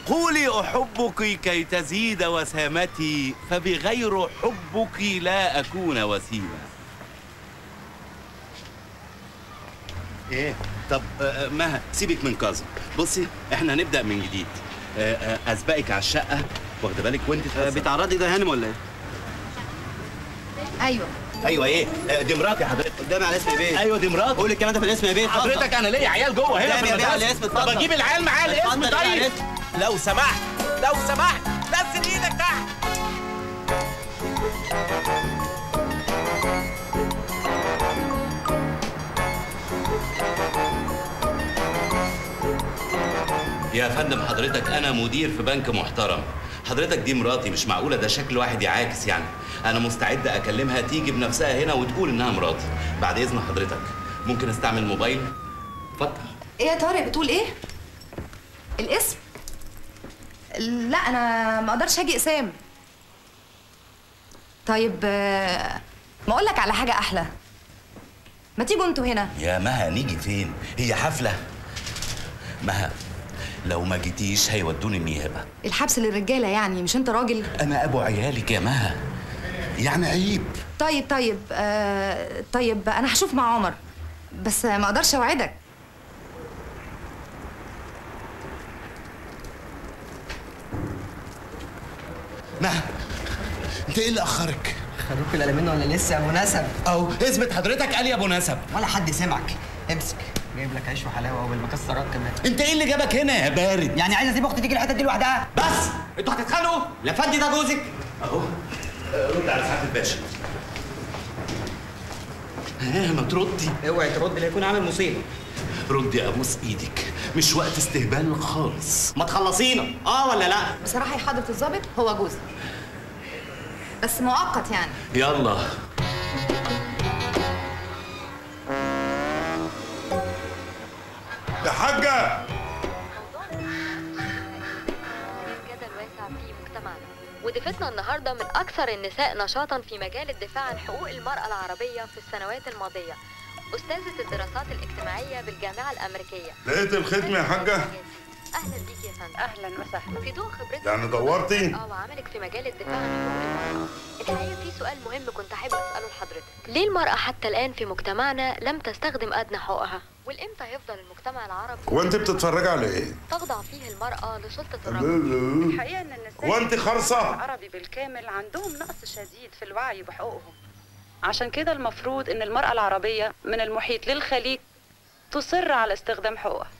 قولي أحبك كي تزيد وسامتي فبغير حبك لا أكون وسيما ايه طب آه، آه، مها سيبك من كاظم بصي احنا هنبدا من جديد آه، آه، اسبقك على الشقه واخده بالك وانت تفضل. بتعرضي ده هانم ولا ايه؟ ايوه ايوه ايه آه، دي مراتي حضرتك قدامي على اسم البيت ايوه دي مراتي قول الكلام ده في الاسم يا بيه حضرتك انا ليا عيال جوه هنا قدامي في يا بيه على المدرسه الاسم طب اتفضل اجيب العيال معايا الاسم اتفضل يا على طيب الاسم. لو سمحت لو سمحت نزل ايدك تحت يا فندم حضرتك انا مدير في بنك محترم حضرتك دي مراتي مش معقوله ده شكل واحد يعاكس يعني انا مستعد اكلمها تيجي بنفسها هنا وتقول انها مراتي بعد اذن حضرتك ممكن استعمل موبايل اتفضل ايه يا طارق بتقول ايه الاسم لا انا ما اقدرش اجي اسام طيب آه، ما اقول لك على حاجه احلى ما تيجوا انتوا هنا يا مها نيجي فين هي حفله مها لو ما جيتيش هيودوني النيابه الحبس للرجاله يعني مش انت راجل انا ابو عيالك يا مها يعني عيب طيب طيب آه طيب انا هشوف مع عمر بس ما اقدرش اوعدك مها انت ايه اللي اخرك خروك القلمين ولا لسه يا مناسب اهو اثبت حضرتك قال يا ابو نسب ولا حد سمعك امسك جايب لك عيش وحلاوه وبالمكسرات كمان انت ايه اللي جابك هنا يا بارد يعني عايز اسيب اختي تيجي الحته دي لوحدها بس انتوا هتتخانقوا؟ لا فندي ده جوزك اهو آه، رد على سعاده الباشا ها ما تردي اوعي ترد لا يكون عامل مصيبه ردي ابوس ايدك مش وقت استهبال خالص ما تخلصينا اه ولا لا؟ بصراحه يا حضره الضابط هو جوزي بس مؤقت يعني يلا يا حاجة جدل واسع في مجتمعنا وضيفتنا النهارده من اكثر النساء نشاطا في مجال الدفاع عن حقوق المراه العربيه في السنوات الماضيه استاذه الدراسات الاجتماعيه بالجامعه الامريكيه لقيت الختم يا حاجة اهلا بيك يا فندم اهلا وسهلا في ضوء خبرتك يعني دورتي؟ اه وعملك في مجال الدفاع عن حقوق المراه الحقيقه في سؤال مهم كنت حابه اساله لحضرتك ليه المراه حتى الان في مجتمعنا لم تستخدم ادنى حقوقها والامتى هيفضل المجتمع العربي هو انت بتتفرجي على ايه؟ تخضع فيه المراه لسلطه الرجل الحقيقه ان النساء هو انت خرصة؟ العربي بالكامل عندهم نقص شديد في الوعي بحقوقهم عشان كده المفروض ان المراه العربيه من المحيط للخليج تصر على استخدام حقوقها